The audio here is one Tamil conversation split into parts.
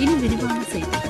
இனி விரிவான செய்திகள்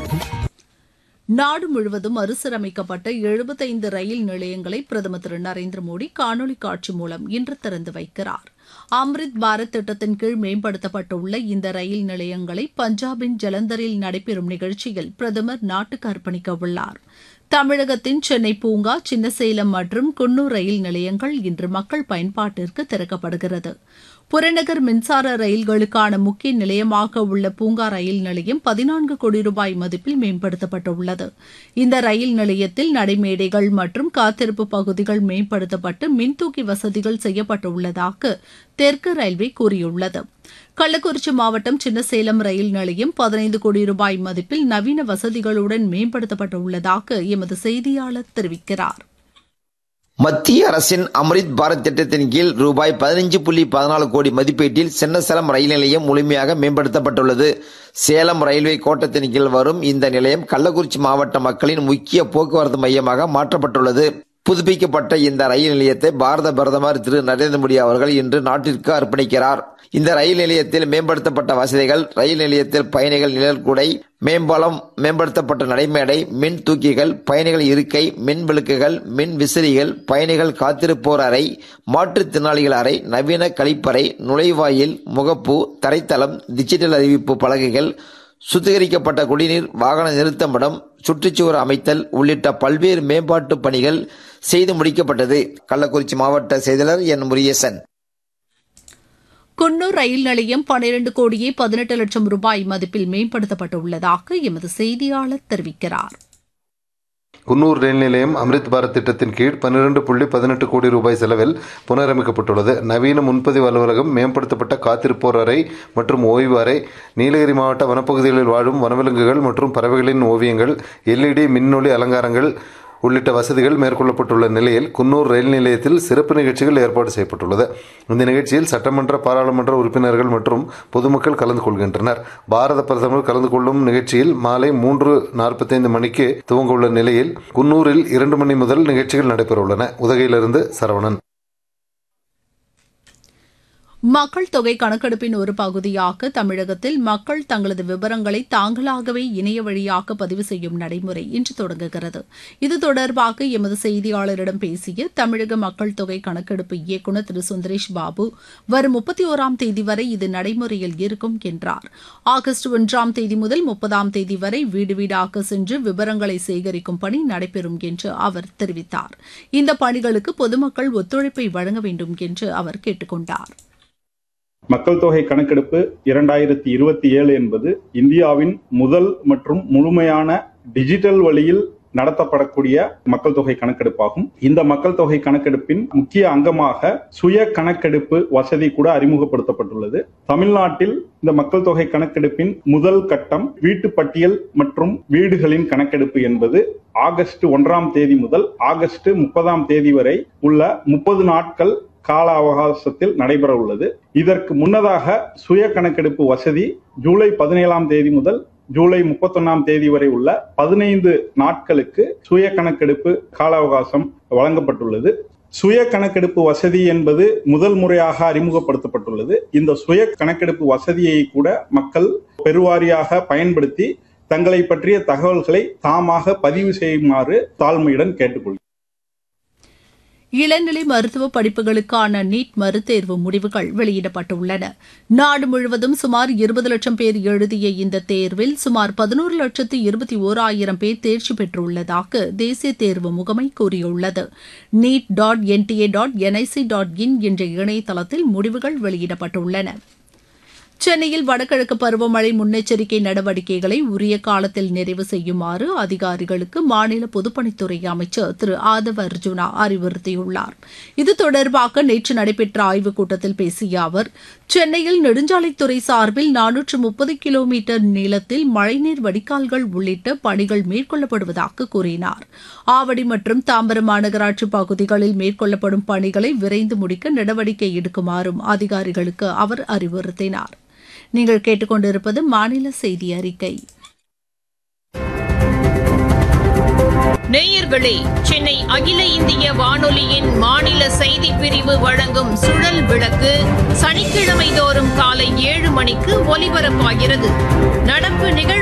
நாடு முழுவதும் மறுசீரமைக்கப்பட்ட எழுபத்தைந்து ரயில் நிலையங்களை பிரதமர் திரு நரேந்திர மோடி காணொலி காட்சி மூலம் இன்று திறந்து வைக்கிறார் அம்ரித் பாரத் திட்டத்தின் கீழ் மேம்படுத்தப்பட்டுள்ள இந்த ரயில் நிலையங்களை பஞ்சாபின் ஜலந்தரில் நடைபெறும் நிகழ்ச்சியில் பிரதமர் நாட்டுக்கு அர்ப்பணிக்க உள்ளார் தமிழகத்தின் சென்னை பூங்கா சின்னசேலம் மற்றும் குன்னூர் ரயில் நிலையங்கள் இன்று மக்கள் பயன்பாட்டிற்கு திறக்கப்படுகிறது புறநகர் மின்சார ரயில்களுக்கான முக்கிய நிலையமாக உள்ள பூங்கா ரயில் நிலையம் பதினான்கு கோடி ரூபாய் மதிப்பில் மேம்படுத்தப்பட்டுள்ளது இந்த ரயில் நிலையத்தில் நடைமேடைகள் மற்றும் காத்திருப்பு பகுதிகள் மேம்படுத்தப்பட்டு மின்தூக்கி வசதிகள் செய்யப்பட்டுள்ளதாக தெற்கு ரயில்வே கூறியுள்ளது கள்ளக்குறிச்சி மாவட்டம் சின்னசேலம் ரயில் நிலையம் பதினைந்து கோடி ரூபாய் மதிப்பில் நவீன வசதிகளுடன் மேம்படுத்தப்பட்டுள்ளதாக எமது செய்தியாளர் தெரிவிக்கிறார் மத்திய அரசின் அம்ரித் பாரத் திட்டத்தின் கீழ் ரூபாய் பதினஞ்சு புள்ளி பதினாலு கோடி மதிப்பீட்டில் சின்னசேலம் ரயில் நிலையம் முழுமையாக மேம்படுத்தப்பட்டுள்ளது சேலம் ரயில்வே கோட்டத்தின் கீழ் வரும் இந்த நிலையம் கள்ளக்குறிச்சி மாவட்ட மக்களின் முக்கிய போக்குவரத்து மையமாக மாற்றப்பட்டுள்ளது புதுப்பிக்கப்பட்ட இந்த ரயில் நிலையத்தை பாரத பிரதமர் திரு நரேந்திர மோடி அவர்கள் இன்று நாட்டிற்கு அர்ப்பணிக்கிறார் இந்த ரயில் நிலையத்தில் மேம்படுத்தப்பட்ட வசதிகள் ரயில் நிலையத்தில் பயணிகள் நிழற்குடை மேம்பாலம் மேம்படுத்தப்பட்ட நடைமேடை மின் தூக்கிகள் பயணிகள் இருக்கை மின் விளக்குகள் மின் விசிறிகள் பயணிகள் காத்திருப்போர் அறை மாற்றுத்திறனாளிகள் அறை நவீன கழிப்பறை நுழைவாயில் முகப்பு தரைத்தளம் டிஜிட்டல் அறிவிப்பு பலகைகள் சுத்திகரிக்கப்பட்ட குடிநீர் வாகன நிறுத்தமிடம் சுற்றுச்சுவர் அமைத்தல் உள்ளிட்ட பல்வேறு மேம்பாட்டு பணிகள் செய்து முடிக்கப்பட்டது கள்ளக்குறிச்சி மாவட்ட செயலாளர் என் முரியசன் குன்னூர் ரயில் நிலையம் பனிரண்டு கோடியே பதினெட்டு லட்சம் ரூபாய் மதிப்பில் மேம்படுத்தப்பட்டுள்ளதாக எமது செய்தியாளர் தெரிவிக்கிறார் குன்னூர் ரயில் நிலையம் அம்ரித் பாரத் திட்டத்தின் கீழ் பன்னிரண்டு புள்ளி பதினெட்டு கோடி ரூபாய் செலவில் புனரமைக்கப்பட்டுள்ளது நவீன முன்பதிவு அலுவலகம் மேம்படுத்தப்பட்ட காத்திருப்போர் அறை மற்றும் ஓய்வு அறை நீலகிரி மாவட்ட வனப்பகுதிகளில் வாழும் வனவிலங்குகள் மற்றும் பறவைகளின் ஓவியங்கள் எல்இடி மின்னொளி அலங்காரங்கள் உள்ளிட்ட வசதிகள் மேற்கொள்ளப்பட்டுள்ள நிலையில் குன்னூர் ரயில் நிலையத்தில் சிறப்பு நிகழ்ச்சிகள் ஏற்பாடு செய்யப்பட்டுள்ளது இந்த நிகழ்ச்சியில் சட்டமன்ற பாராளுமன்ற உறுப்பினர்கள் மற்றும் பொதுமக்கள் கலந்து கொள்கின்றனர் பாரத பிரதமர் கலந்து கொள்ளும் நிகழ்ச்சியில் மாலை மூன்று நாற்பத்தைந்து மணிக்கு துவங்க உள்ள நிலையில் குன்னூரில் இரண்டு மணி முதல் நிகழ்ச்சிகள் நடைபெறவுள்ளன உதகையிலிருந்து சரவணன் மக்கள் தொகை கணக்கெடுப்பின் ஒரு பகுதியாக தமிழகத்தில் மக்கள் தங்களது விவரங்களை தாங்களாகவே இணைய வழியாக பதிவு செய்யும் நடைமுறை இன்று தொடங்குகிறது இது தொடர்பாக எமது செய்தியாளரிடம் பேசிய தமிழக மக்கள் தொகை கணக்கெடுப்பு இயக்குநர் திரு சுந்தரேஷ் பாபு வரும் முப்பத்தி ஓராம் தேதி வரை இது நடைமுறையில் இருக்கும் என்றார் ஆகஸ்ட் ஒன்றாம் தேதி முதல் முப்பதாம் தேதி வரை வீடு வீடாக சென்று விவரங்களை சேகரிக்கும் பணி நடைபெறும் என்று அவர் தெரிவித்தார் இந்த பணிகளுக்கு பொதுமக்கள் ஒத்துழைப்பை வழங்க வேண்டும் என்று அவர் கேட்டுக் கொண்டார் மக்கள் தொகை கணக்கெடுப்பு இரண்டாயிரத்தி இருபத்தி ஏழு என்பது இந்தியாவின் முதல் மற்றும் முழுமையான டிஜிட்டல் வழியில் நடத்தப்படக்கூடிய மக்கள் தொகை கணக்கெடுப்பாகும் இந்த மக்கள் தொகை கணக்கெடுப்பின் முக்கிய அங்கமாக சுய கணக்கெடுப்பு வசதி கூட அறிமுகப்படுத்தப்பட்டுள்ளது தமிழ்நாட்டில் இந்த மக்கள் தொகை கணக்கெடுப்பின் முதல் கட்டம் வீட்டு பட்டியல் மற்றும் வீடுகளின் கணக்கெடுப்பு என்பது ஆகஸ்ட் ஒன்றாம் தேதி முதல் ஆகஸ்ட் முப்பதாம் தேதி வரை உள்ள முப்பது நாட்கள் கால அவகாசத்தில் நடைபெற உள்ளது இதற்கு முன்னதாக சுய கணக்கெடுப்பு வசதி ஜூலை பதினேழாம் தேதி முதல் ஜூலை முப்பத்தொன்னாம் தேதி வரை உள்ள பதினைந்து நாட்களுக்கு சுய கணக்கெடுப்பு கால அவகாசம் வழங்கப்பட்டுள்ளது சுய கணக்கெடுப்பு வசதி என்பது முதல் முறையாக அறிமுகப்படுத்தப்பட்டுள்ளது இந்த சுய கணக்கெடுப்பு வசதியை கூட மக்கள் பெருவாரியாக பயன்படுத்தி தங்களை பற்றிய தகவல்களை தாமாக பதிவு செய்யுமாறு தாழ்மையுடன் கேட்டுக்கொள்கிறேன் இளநிலை மருத்துவ படிப்புகளுக்கான நீட் மறுதேர்வு முடிவுகள் வெளியிடப்பட்டுள்ளன நாடு முழுவதும் சுமார் இருபது லட்சம் பேர் எழுதிய இந்த தேர்வில் சுமார் பதினோரு லட்சத்து இருபத்தி ஓராயிரம் பேர் தேர்ச்சி பெற்றுள்ளதாக தேசிய தேர்வு முகமை கூறியுள்ளது NEET dot NTA dot NIC dot in என்ற இணையதளத்தில் முடிவுகள் வெளியிடப்பட்டுள்ளன சென்னையில் வடகிழக்கு பருவமழை முன்னெச்சரிக்கை நடவடிக்கைகளை உரிய காலத்தில் நிறைவு செய்யுமாறு அதிகாரிகளுக்கு மாநில பொதுப்பணித்துறை அமைச்சர் திரு ஆதவ் அர்ஜுனா அறிவுறுத்தியுள்ளார் இது தொடர்பாக நேற்று நடைபெற்ற ஆய்வுக் கூட்டத்தில் பேசிய அவர் சென்னையில் நெடுஞ்சாலைத்துறை சார்பில் நானூற்று முப்பது கிலோமீட்டர் நீளத்தில் மழைநீர் வடிகால்கள் உள்ளிட்ட பணிகள் மேற்கொள்ளப்படுவதாக கூறினார் ஆவடி மற்றும் தாம்பரம் மாநகராட்சி பகுதிகளில் மேற்கொள்ளப்படும் பணிகளை விரைந்து முடிக்க நடவடிக்கை எடுக்குமாறும் அதிகாரிகளுக்கு அவர் அறிவுறுத்தினார் நீங்கள் கேட்டுக்கொண்டிருப்பது மாநில செய்தி அறிக்கை நேயர்களே சென்னை அகில இந்திய வானொலியின் மாநில செய்திப் பிரிவு வழங்கும் சுழல் விளக்கு சனிக்கிழமை தோறும் காலை ஏழு மணிக்கு ஒலிபரப்பாகிறது நடப்பு நிகழ்வு